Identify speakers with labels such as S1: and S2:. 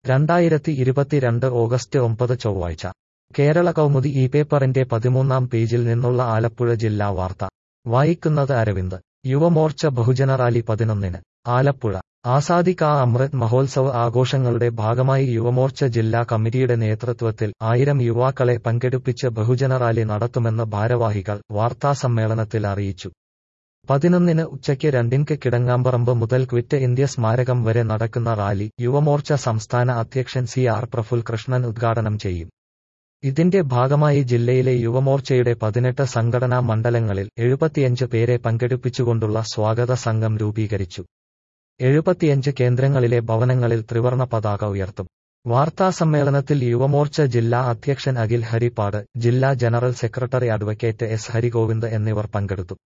S1: രണ്ടായിരത്തി ഇരുപത്തിരണ്ട് ഓഗസ്റ്റ് ഒമ്പത് ചൊവ്വാഴ്ച കേരള കൗമുദി ഈ പേപ്പറിന്റെ പതിമൂന്നാം പേജിൽ നിന്നുള്ള ആലപ്പുഴ ജില്ലാ വാർത്ത വായിക്കുന്നത് അരവിന്ദ് യുവമോർച്ച ബഹുജന റാലി പതിനൊന്നിന് ആലപ്പുഴ ആസാദി കാ അമൃത് മഹോത്സവ് ആഘോഷങ്ങളുടെ ഭാഗമായി യുവമോർച്ച ജില്ലാ കമ്മിറ്റിയുടെ നേതൃത്വത്തിൽ ആയിരം യുവാക്കളെ പങ്കെടുപ്പിച്ച് ബഹുജന റാലി നടത്തുമെന്ന് ഭാരവാഹികൾ വാർത്താസമ്മേളനത്തിൽ അറിയിച്ചു പതിനൊന്നിന് ഉച്ചയ്ക്ക് രണ്ടിൻക്ക് കിടങ്ങാമ്പറമ്പ് മുതൽ ക്വിറ്റ് ഇന്ത്യ സ്മാരകം വരെ നടക്കുന്ന റാലി യുവമോർച്ച സംസ്ഥാന അധ്യക്ഷൻ സി ആർ പ്രഫുൽ കൃഷ്ണൻ ഉദ്ഘാടനം ചെയ്യും ഇതിന്റെ ഭാഗമായി ജില്ലയിലെ യുവമോർച്ചയുടെ പതിനെട്ട് സംഘടനാ മണ്ഡലങ്ങളിൽ എഴുപത്തിയഞ്ച് പേരെ പങ്കെടുപ്പിച്ചുകൊണ്ടുള്ള സ്വാഗത സംഘം രൂപീകരിച്ചു എഴുപത്തിയഞ്ച് കേന്ദ്രങ്ങളിലെ ഭവനങ്ങളിൽ ത്രിവർണ പതാക ഉയർത്തും വാർത്താസമ്മേളനത്തിൽ യുവമോർച്ച ജില്ലാ അധ്യക്ഷൻ അഖിൽ ഹരിപ്പാട് ജില്ലാ general secretary advocate S Harigovind എന്നിവർ പങ്കെടുത്തു